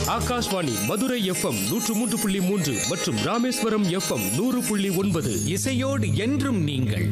Akashvani Madurai FM நூற்று மூன்று புள்ளி மூன்று மற்றும் ராமேஸ்வரம் எஃப்எம் நூறு புள்ளி ஒன்பது இசையோடு என்றும் நீங்கள்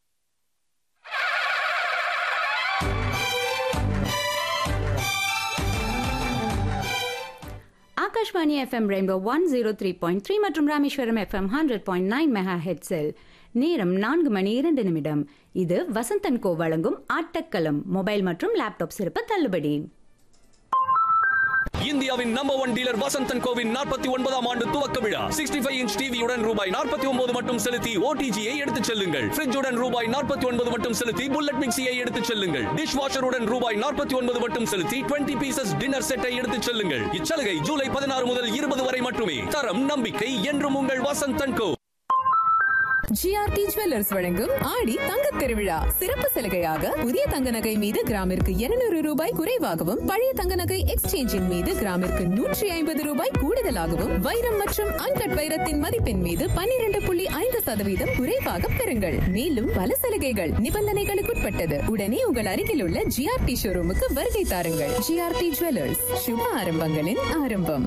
Akashvani FM rainbow one zero three point three மற்றும் Rameswaram FM hundred point nine mega ஹெட்ஸில் நேரம் நான்கு மணி இரண்டு நிமிடம் இது வசந்தன் கோ வழங்கும் ஆட்டக்களம் மொபைல் மற்றும் லேப்டாப் சிறப்பு தள்ளுபடி இந்தியாவின் நம்பர் ஒன் டீலர் வசந்தன் கோவின் நாற்பத்தி ஒன்பதாம் ஆண்டு துவக்க விழா சிக்ஸ்டி ஃபைவ் இன்ச் டிவியுடன் ரூபாய் நாற்பத்தி ஒன்பது மட்டும் செலுத்தி ஓடிஜியை எடுத்துச் செல்லுங்கள் ஃப்ரிட்ஜுடன் ரூபாய் நாற்பத்தி ஒன்பது மட்டும் செலுத்தி புல்லட் மிக்சியை எடுத்துச் செல்லுங்கள் டிஷ் வாஷருடன் ரூபாய் நாற்பத்தி ஒன்பது மட்டும் செலுத்தி டுவெண்ட்டி பீசஸ் டின்னர் செட்டை எடுத்துச் செல்லுங்கள் இச்சலுகை ஜூலை பதினாறு முதல் இருபது வரை மட்டுமே தரம் நம்பிக்கை என்றும் உங்கள் வசந்தன் கோ ஜிஆர்டி ஜுவல்லர்ஸ் வழங்கும் ஆடி தங்கத் திருவிழா சிறப்பு சலுகையாக புதிய தங்க நகை மீது கிராமிற்கு 200 ரூபாய் குறைவாகவும் பழைய தங்க நகை எக்ஸ்சேஞ்சின் மீது கிராமிற்கு நூற்றி ஐம்பது ரூபாய் கூடுதலாகவும் வைரம் மற்றும் அன்கட் வைரத்தின் மதிப்பின் மீது 12.5% புள்ளி ஐந்து சதவீதம் குறைவாக பெறுங்கள் மேலும் பல சலுகைகள் நிபந்தனைகளுக்குட்பட்டது உடனே உங்கள் அருகில் உள்ள ஜிஆர்டி ஷோரூமுக்கு வருகை தாருங்கள் ஜிஆர்டி ஜுவல்லர்ஸ் சுப ஆரம்பங்களின் ஆரம்பம்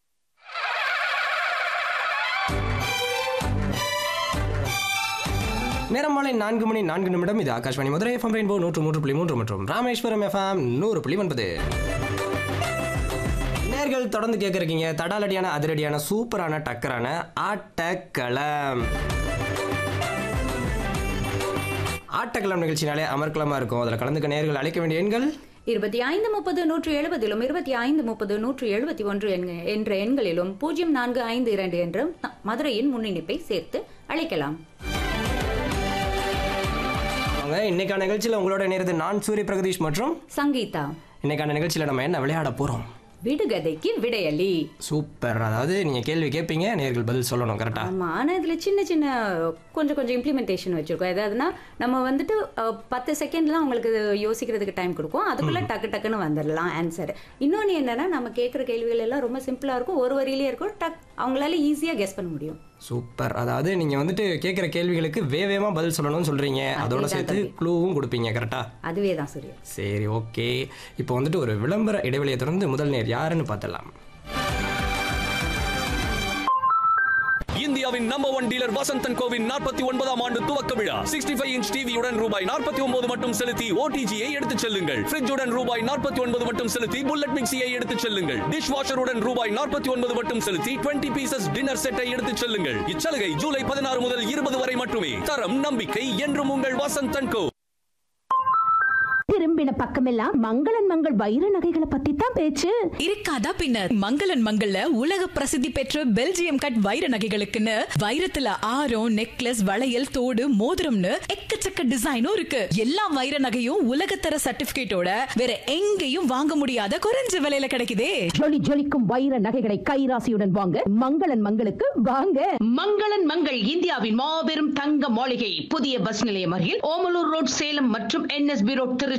நேரம் மாலை நான்கு மணி நான்கு நிமிடம் இது ஆகாஷ்வாணி மதுரை எஃப்எம் ரெயின்போ நூற்று மூன்று புள்ளி மூன்று மற்றும் ராமேஸ்வரம் எஃப்எம் நூறு புள்ளி ஒன்பது நேர்கள் தொடர்ந்து கேட்குறீங்க தடாலடியான அதிரடியான சூப்பரான டக்கரான ஆட்டக்களம் ஆட்டக்களம் நிகழ்ச்சினாலே அமர்க்கலமாக இருக்கும் அதில் கலந்துக்க நேர்கள் அழைக்க வேண்டிய எண்கள் இருபத்தி ஐந்து முப்பது நூற்று எழுபதிலும் இருபத்தி ஐந்து முப்பது நூற்று எழுபத்தி ஒன்று என்க- என்ற எண்களிலும் பூஜ்ஜியம் நான்கு ஐந்து இரண்டு என்ற மதுரையின் முன்னிணைப்பை சேர்த்து அழைக்கலாம் அவங்க இன்னைக்கான நிகழ்ச்சியில் உங்களோட நேரது நான் சூரிய பிரகதீஷ் மற்றும் சங்கீதா இன்னைக்கான நிகழ்ச்சியில் நம்ம என்ன விளையாட போகிறோம் விடுகதைக்கு விடையலி சூப்பர் அதாவது நீங்கள் கேள்வி கேட்பீங்க நேர்கள் பதில் சொல்லணும் கரெக்டாக ஆமா ஆனா இதுல சின்ன சின்ன கொஞ்சம் கொஞ்சம் இம்ப்ளிமெண்டேஷன் வச்சிருக்கோம் எதாவதுன்னா நம்ம வந்துட்டு அஹ், பத்து செகண்ட்லாம் உங்களுக்கு யோசிக்கிறதுக்கு டைம் கொடுக்கும் அதுக்குள்ள டக்கு டக்குன்னு வந்துடலாம் ஆன்சர் இன்னொன்னு என்னன்னா நம்ம கேட்குற கேள்விகள் எல்லாம் ரொம்ப சிம்பிளா இருக்கும் ஒரு வரியிலே இருக்கும் டக் அவங்களால ஈஸியா கெஸ் பண்ண முடியும் சூப்பர் அதாவது நீங்க வந்துட்டு கேட்குற கேள்விகளுக்கு வேவேமா பதில் சொல்லணும்னு சொல்றீங்க அதோட அதேதான் சேர்த்து தம்பி. க்ளூவும் கொடுப்பீங்க கரெக்டா அதுவே தான் சூரிய சரி ஓகே இப்போ வந்துட்டு ஒரு விளம்பர இடைவெளியை தொடர்ந்து முதல் நேர் யாருன்னு பார்த்தலாம் இந்தியாவின் நம்பர் ஒன் டீலர் வசந்தன் கோவின் நாற்பத்தி ஒன்பதாம் ஆண்டு துவக்க விழா சிக்ஸ்டி ஃபைவ் இன்ச் டிவியுடன் ரூபாய் நாற்பத்தி ஒன்பது மட்டும் செலுத்தி ஓடிஜியை எடுத்துச் செல்லுங்கள் ஃப்ரிட்ஜுடன் ரூபாய் நாற்பத்தி ஒன்பது மட்டும் செலுத்தி புல்லட் மிக்சியை எடுத்துச் செல்லுங்கள் டிஷ் வாஷருடன் ரூபாய் நாற்பத்தி ஒன்பது மட்டும் செலுத்தி டுவெண்ட்டி பீசஸ் டின்னர் செட்டை எடுத்துச் செல்லுங்கள் இச்சலுகை ஜூலை பதினாறு முதல் இருபது வரை மட்டுமே தரம் நம்பிக்கை என்றும் உங்கள் வசந்தன் கோ திரும்பின பக்கமெல்லாம் மங்களன் மங்கள் வைர நகைகளை பத்தி தான் பேச்சு இருக்காதா பின்ன மங்களன் மங்கள்ல உலக பிரசித்தி பெற்ற பெல்ஜியம் கட் வைர நகைகளுக்குன்னு வைரத்துல ஆரம் நெக்லஸ் வளையல் தோடு மோதிரம்னு எக்கச்சக்க டிசைனும் இருக்கு எல்லா வைர நகையும் உலகத்தர சர்டிபிகேட்டோட வேற எங்கேயும் வாங்க முடியாத குறைஞ்ச விலையில கிடைக்குதே ஜொலி ஜொலிக்கும் வைர நகைகளை கைராசியுடன் வாங்க மங்களன் மங்களுக்கு வாங்க மங்களன் மங்கள் இந்தியாவின் மாபெரும் தங்க மாளிகை புதிய பஸ் நிலையம் அருகில் ஓமலூர் ரோட் சேலம் மற்றும் என்எஸ்பி ரோட் திருச்சி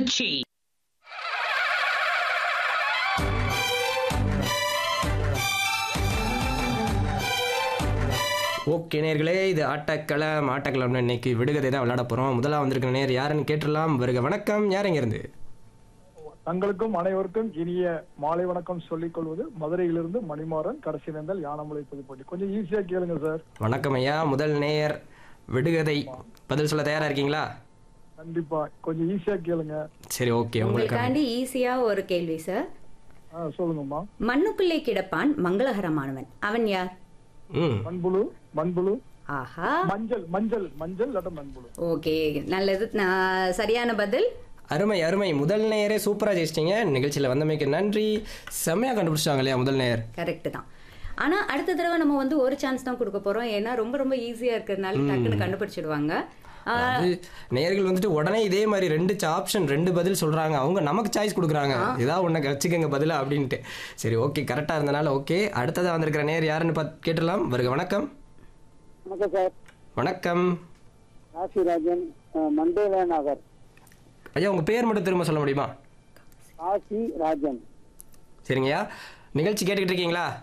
ஓகே நேர்களே இது ஆட்டக்களம் ஆட்டக்களம்னு இன்னைக்கு விடுகதை தான் விளையாட போறோம் முதல்ல வந்திருக்கிற நேர் யாருன்னு கேட்டுடலாம் வருக வணக்கம் யார் எங்க இருந்து தங்களுக்கும் அனைவருக்கும் இனிய மாலை வணக்கம் சொல்லிக் கொள்வது மதுரையிலிருந்து மணிமாறன் கடைசி நேர்ந்தல் யானமலை புதுப்பட்டி கொஞ்சம் ஈஸியா கேளுங்க சார் வணக்கம் ஐயா முதல் நேர் விடுகதை பதில் சொல்ல தயாரா இருக்கீங்களா கண்டிப்பா கொஞ்சம் ஈஸியா கேளுங்க சரி ஓகே உங்களுக்கு உங்களுக்காண்டி ஈஸியா ஒரு கேள்வி சார் ஆ, சொல்லுங்கம்மா மண்ணுக்குள்ளே கிடப்பான் மங்களகரமானவன் அவன் யார் ம் மண்புழு மண்புழு ஆஹா மஞ்சள் மஞ்சள் மஞ்சள் இல்லாட்ட மண்புழு ஓகே நல்லது நான் சரியான பதில் அருமை அருமை முதல் நேரே சூப்பராக ஜெயிச்சிட்டிங்க நிகழ்ச்சியில் வந்தமைக்கு நன்றி செம்மையாக கண்டுபிடிச்சிட்டாங்க இல்லையா முதல் நேர் கரெக்ட் தான் ஆனா அடுத்த தடவை நம்ம வந்து ஒரு சான்ஸ் தான் கொடுக்க போறோம் ஏன்னா ரொம்ப ரொம்ப ஈஸியா இருக்கிறதுனால டக்குன்னு கண்டுபிடிச்சிடுவாங்க ஆ, அது நேர்கள் வந்துட்டு உடனே இதே மாதிரி ரெண்டு ஆப்ஷன் ரெண்டு பதில் சொல்றாங்க அவங்க நமக்கு சாய்ஸ் கொடுக்குறாங்க ஏதாவது ஒன்று வச்சுக்கோங்க பதிலா அப்படின்ட்டு சரி ஓகே கரெக்டாக இருந்தனால ஓகே அடுத்ததாக வந்திருக்கிற நேர் யாருன்னு பார்த்து கேட்டலாம் வருக வணக்கம் வணக்கம் சார் வணக்கம் காசிராஜன் மண்டேல நகர் ஐயா உங்கள் பேர் மட்டும் திரும்ப சொல்ல முடியுமா காசி ராஜன் சரிங்கய்யா நிகழ்ச்சி கேட்டுக்கிட்டு இருக்கீங்களா